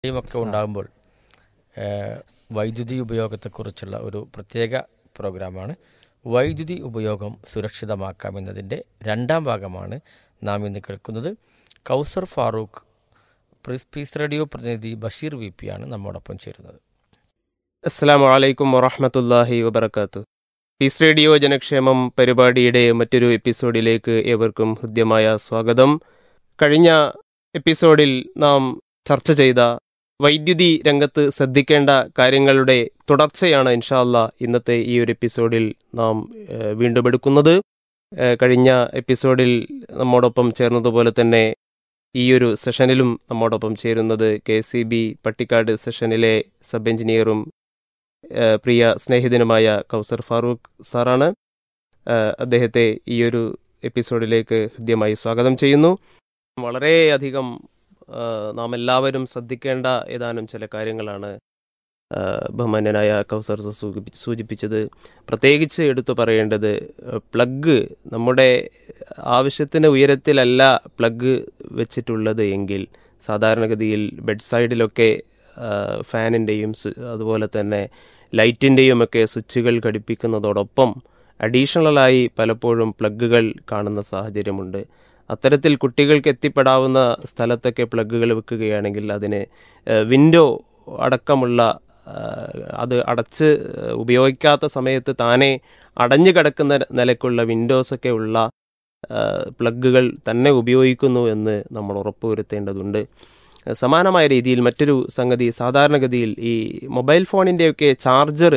ഒക്കെ ഉണ്ടാകുമ്പോൾ ഏഹ്, വൈദ്യുതി ഉപയോഗത്തെക്കുറിച്ചുള്ള ഒരു പ്രത്യേക പ്രോഗ്രാമാണ് വൈദ്യുതി ഉപയോഗം സുരക്ഷിതമാക്കാം എന്നതിൻ്റെ രണ്ടാം ഭാഗമാണ് നാം ഇന്ന് കേൾക്കുന്നത് കൗസർ ഫാറൂഖ് പ്രിസ് പീസ് റേഡിയോ പ്രതിനിധി ബഷീർ വി പി ആണ് നമ്മോടൊപ്പം ചേരുന്നത് അസ്സാം വലൈക്കും വറഹമത്തല്ലാഹി വബർക്കാത്തു പീസ് റേഡിയോ ജനക്ഷേമം പരിപാടിയുടെ മറ്റൊരു എപ്പിസോഡിലേക്ക് ഏവർക്കും ഹൃദ്യമായ സ്വാഗതം കഴിഞ്ഞ എപ്പിസോഡിൽ നാം ചർച്ച ചെയ്ത വൈദ്യുതി രംഗത്ത് ശ്രദ്ധിക്കേണ്ട കാര്യങ്ങളുടെ തുടർച്ചയാണ് ഇൻഷാല്ല ഇന്നത്തെ ഈ ഒരു എപ്പിസോഡിൽ നാം ഏഹ്, വീണ്ടും എടുക്കുന്നത് ഏഹ്, കഴിഞ്ഞ എപ്പിസോഡിൽ നമ്മോടൊപ്പം ചേർന്നതുപോലെ തന്നെ ഈ ഒരു സെഷനിലും നമ്മോടൊപ്പം ചേരുന്നത് കെ സി ബി പട്ടിക്കാട് സെഷനിലെ സബ് എഞ്ചിനീയറും ഏഹ് പ്രിയ സ്നേഹിതനുമായ കൗസർ ഫാറൂഖ് സാറാണ് ഏഹ് അദ്ദേഹത്തെ ഈ ഒരു എപ്പിസോഡിലേക്ക് ഹൃദ്യമായി സ്വാഗതം ചെയ്യുന്നു വളരെയധികം ഏഹ് നാം എല്ലാവരും ശ്രദ്ധിക്കേണ്ട ഏതാനും ചില കാര്യങ്ങളാണ് ഏഹ് ബഹുമാന്യനായ കൗസർ സർ സൂചിപ്പി- സൂചിപ്പിച്ചത് പ്രത്യേകിച്ച് എടുത്തു പറയേണ്ടത് ഏഹ് പ്ലഗ് നമ്മുടെ ആവശ്യത്തിന് ഉയരത്തിലല്ല പ്ലഗ് വെച്ചിട്ടുള്ളത് എങ്കിൽ സാധാരണഗതിയിൽ ബെഡ് സൈഡിലൊക്കെ ഫാനിൻ്റെയും അതുപോലെ തന്നെ ലൈറ്റിൻ്റെയും ഒക്കെ സ്വിച്ചുകൾ ഘടിപ്പിക്കുന്നതോടൊപ്പം അഡീഷണലായി പലപ്പോഴും പ്ലഗുകൾ കാണുന്ന സാഹചര്യമുണ്ട് അത്തരത്തിൽ കുട്ടികൾക്ക് എത്തിപ്പെടാവുന്ന സ്ഥലത്തൊക്കെ പ്ലഗുകൾ വെക്കുകയാണെങ്കിൽ അതിന് വിൻഡോ അടക്കമുള്ള ആ, അത് അടച്ച് ഉപയോഗിക്കാത്ത സമയത്ത് താനെ അടഞ്ഞു കിടക്കുന്ന നിലക്കുള്ള വിൻഡോസൊക്കെ ഉള്ള പ്ലഗുകൾ തന്നെ ഉപയോഗിക്കുന്നു എന്ന് നമ്മൾ ഉറപ്പുവരുത്തേണ്ടതുണ്ട് സമാനമായ രീതിയിൽ മറ്റൊരു സംഗതി സാധാരണഗതിയിൽ ഈ മൊബൈൽ ഫോണിൻ്റെയൊക്കെ ചാർജർ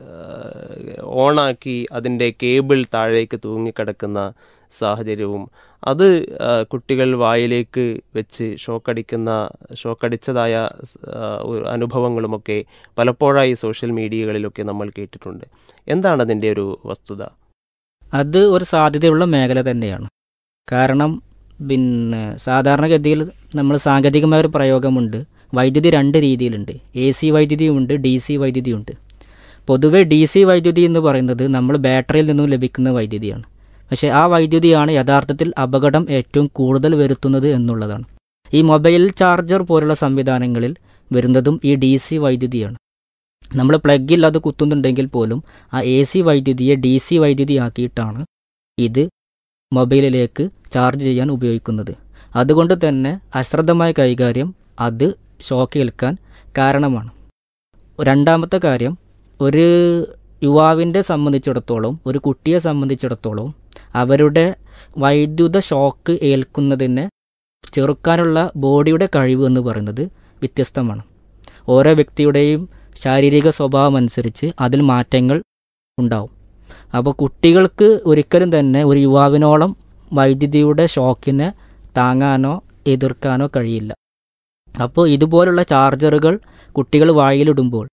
ഓണാക്കി അതിൻ്റെ കേബിൾ താഴേക്ക് തൂങ്ങിക്കിടക്കുന്ന സാഹചര്യവും അത് ആ, കുട്ടികൾ വായിലേക്ക് വെച്ച് ഷോക്കടിക്കുന്ന ഷോക്കടിച്ചതായ ആ, ഒരു അനുഭവങ്ങളുമൊക്കെ പലപ്പോഴായി സോഷ്യൽ മീഡിയകളിലൊക്കെ നമ്മൾ കേട്ടിട്ടുണ്ട് എന്താണ് അതിൻ്റെ ഒരു വസ്തുത അത് ഒരു സാധ്യതയുള്ള മേഖല തന്നെയാണ് കാരണം പിന്നെ സാധാരണഗതിയിൽ നമ്മൾ സാങ്കേതികമായ ഒരു പ്രയോഗമുണ്ട് വൈദ്യുതി രണ്ട് രീതിയിലുണ്ട് എ സി വൈദ്യുതിയുമുണ്ട് ഡി സി വൈദ്യുതിയുണ്ട് പൊതുവെ ഡി സി വൈദ്യുതി എന്ന് പറയുന്നത് നമ്മൾ ബാറ്ററിയിൽ നിന്നും ലഭിക്കുന്ന വൈദ്യുതിയാണ് പക്ഷേ ആ വൈദ്യുതിയാണ് യഥാർത്ഥത്തിൽ അപകടം ഏറ്റവും കൂടുതൽ വരുത്തുന്നത് എന്നുള്ളതാണ് ഈ മൊബൈൽ ചാർജർ പോലുള്ള സംവിധാനങ്ങളിൽ വരുന്നതും ഈ ഡി സി വൈദ്യുതിയാണ് നമ്മൾ പ്ലഗിൽ അത് കുത്തുന്നുണ്ടെങ്കിൽ പോലും ആ എ സി വൈദ്യുതിയെ ഡി സി വൈദ്യുതി ആക്കിയിട്ടാണ് ഇത് മൊബൈലിലേക്ക് ചാർജ് ചെയ്യാൻ ഉപയോഗിക്കുന്നത് അതുകൊണ്ട് തന്നെ അശ്രദ്ധമായ കൈകാര്യം അത് ഷോക്ക് ഏൽക്കാൻ കാരണമാണ് രണ്ടാമത്തെ കാര്യം ഒരു യുവാവിൻ്റെ സംബന്ധിച്ചിടത്തോളം ഒരു കുട്ടിയെ സംബന്ധിച്ചിടത്തോളം അവരുടെ വൈദ്യുത ഷോക്ക് ഏൽക്കുന്നതിനെ ചെറുക്കാനുള്ള ബോഡിയുടെ കഴിവ് എന്ന് പറയുന്നത് വ്യത്യസ്തമാണ് ഓരോ വ്യക്തിയുടെയും ശാരീരിക സ്വഭാവം അനുസരിച്ച് അതിൽ മാറ്റങ്ങൾ ഉണ്ടാവും അപ്പോൾ കുട്ടികൾക്ക് ഒരിക്കലും തന്നെ ഒരു യുവാവിനോളം വൈദ്യുതിയുടെ ഷോക്കിനെ താങ്ങാനോ എതിർക്കാനോ കഴിയില്ല അപ്പോൾ ഇതുപോലുള്ള ചാർജറുകൾ കുട്ടികൾ വായിലിടുമ്പോൾ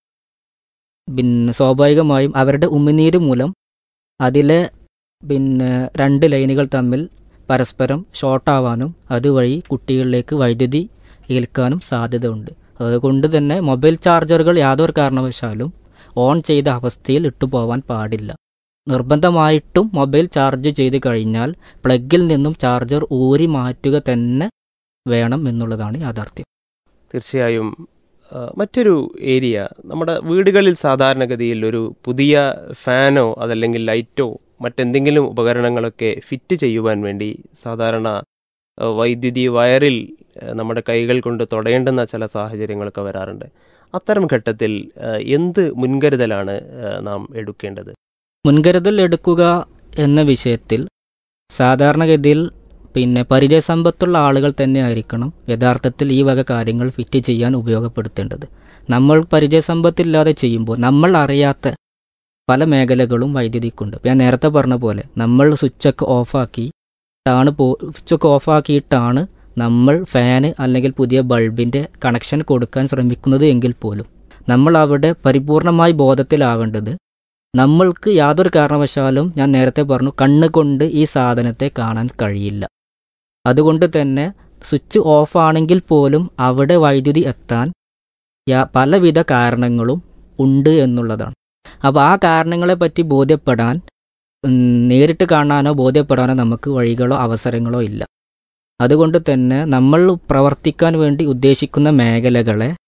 പിന്നെ സ്വാഭാവികമായും അവരുടെ ഉമിനീര് മൂലം അതിലെ പിന്നെ രണ്ട് ലൈനുകൾ തമ്മിൽ പരസ്പരം ഷോർട്ടാവാനും അതുവഴി കുട്ടികളിലേക്ക് വൈദ്യുതി ഏൽക്കാനും സാധ്യതയുണ്ട് അതുകൊണ്ട് തന്നെ മൊബൈൽ ചാർജറുകൾ യാതൊരു കാരണവശാലും ഓൺ ചെയ്ത അവസ്ഥയിൽ ഇട്ടുപോവാൻ പാടില്ല നിർബന്ധമായിട്ടും മൊബൈൽ ചാർജ് ചെയ്ത് കഴിഞ്ഞാൽ പ്ലഗിൽ നിന്നും ചാർജർ ഊരി മാറ്റുക തന്നെ വേണം എന്നുള്ളതാണ് യാഥാർത്ഥ്യം തീർച്ചയായും ആ, മറ്റൊരു ഏരിയ നമ്മുടെ വീടുകളിൽ സാധാരണഗതിയിൽ ഒരു പുതിയ ഫാനോ അതല്ലെങ്കിൽ ലൈറ്റോ മറ്റെന്തെങ്കിലും ഉപകരണങ്ങളൊക്കെ ഫിറ്റ് ചെയ്യുവാൻ വേണ്ടി സാധാരണ ആ, വൈദ്യുതി വയറിൽ ആ, നമ്മുടെ കൈകൾ കൊണ്ട് തൊടയേണ്ടുന്ന ചില സാഹചര്യങ്ങളൊക്കെ വരാറുണ്ട് അത്തരം ഘട്ടത്തിൽ ആ, എന്ത് മുൻകരുതലാണ് ആ, നാം എടുക്കേണ്ടത് മുൻകരുതൽ എടുക്കുക എന്ന വിഷയത്തിൽ സാധാരണഗതിയിൽ പിന്നെ പരിചയസമ്പത്തുള്ള ആളുകൾ തന്നെ ആയിരിക്കണം യഥാർത്ഥത്തിൽ ഈ വക കാര്യങ്ങൾ ഫിറ്റ് ചെയ്യാൻ ഉപയോഗപ്പെടുത്തേണ്ടത് നമ്മൾ പരിചയസമ്പത്തില്ലാതെ ചെയ്യുമ്പോൾ നമ്മൾ അറിയാത്ത പല മേഖലകളും വൈദ്യുതിക്കുണ്ട് ഇപ്പം ഞാൻ നേരത്തെ പറഞ്ഞ പോലെ നമ്മൾ സ്വിച്ചൊക്കെ ഓഫാക്കി ാണ് പോ സ്വിച്ചൊക്കെ ഓഫാക്കിയിട്ടാണ് നമ്മൾ ഫാന് അല്ലെങ്കിൽ പുതിയ ബൾബിൻ്റെ കണക്ഷൻ കൊടുക്കാൻ ശ്രമിക്കുന്നത് എങ്കിൽ പോലും നമ്മൾ അവിടെ പരിപൂർണമായി ബോധത്തിലാവേണ്ടത് നമ്മൾക്ക് യാതൊരു കാരണവശാലും ഞാൻ നേരത്തെ പറഞ്ഞു കണ്ണ് കൊണ്ട് ഈ സാധനത്തെ കാണാൻ കഴിയില്ല അതുകൊണ്ട് തന്നെ സ്വിച്ച് ഓഫ് ആണെങ്കിൽ പോലും അവിടെ വൈദ്യുതി എത്താൻ യാ- പലവിധ കാരണങ്ങളും ഉണ്ട് എന്നുള്ളതാണ് അപ്പോൾ ആ കാരണങ്ങളെപ്പറ്റി ബോധ്യപ്പെടാൻ ഉം, നേരിട്ട് കാണാനോ ബോധ്യപ്പെടാനോ നമുക്ക് വഴികളോ അവസരങ്ങളോ ഇല്ല അതുകൊണ്ട് തന്നെ നമ്മൾ പ്രവർത്തിക്കാൻ വേണ്ടി ഉദ്ദേശിക്കുന്ന മേഖലകളെ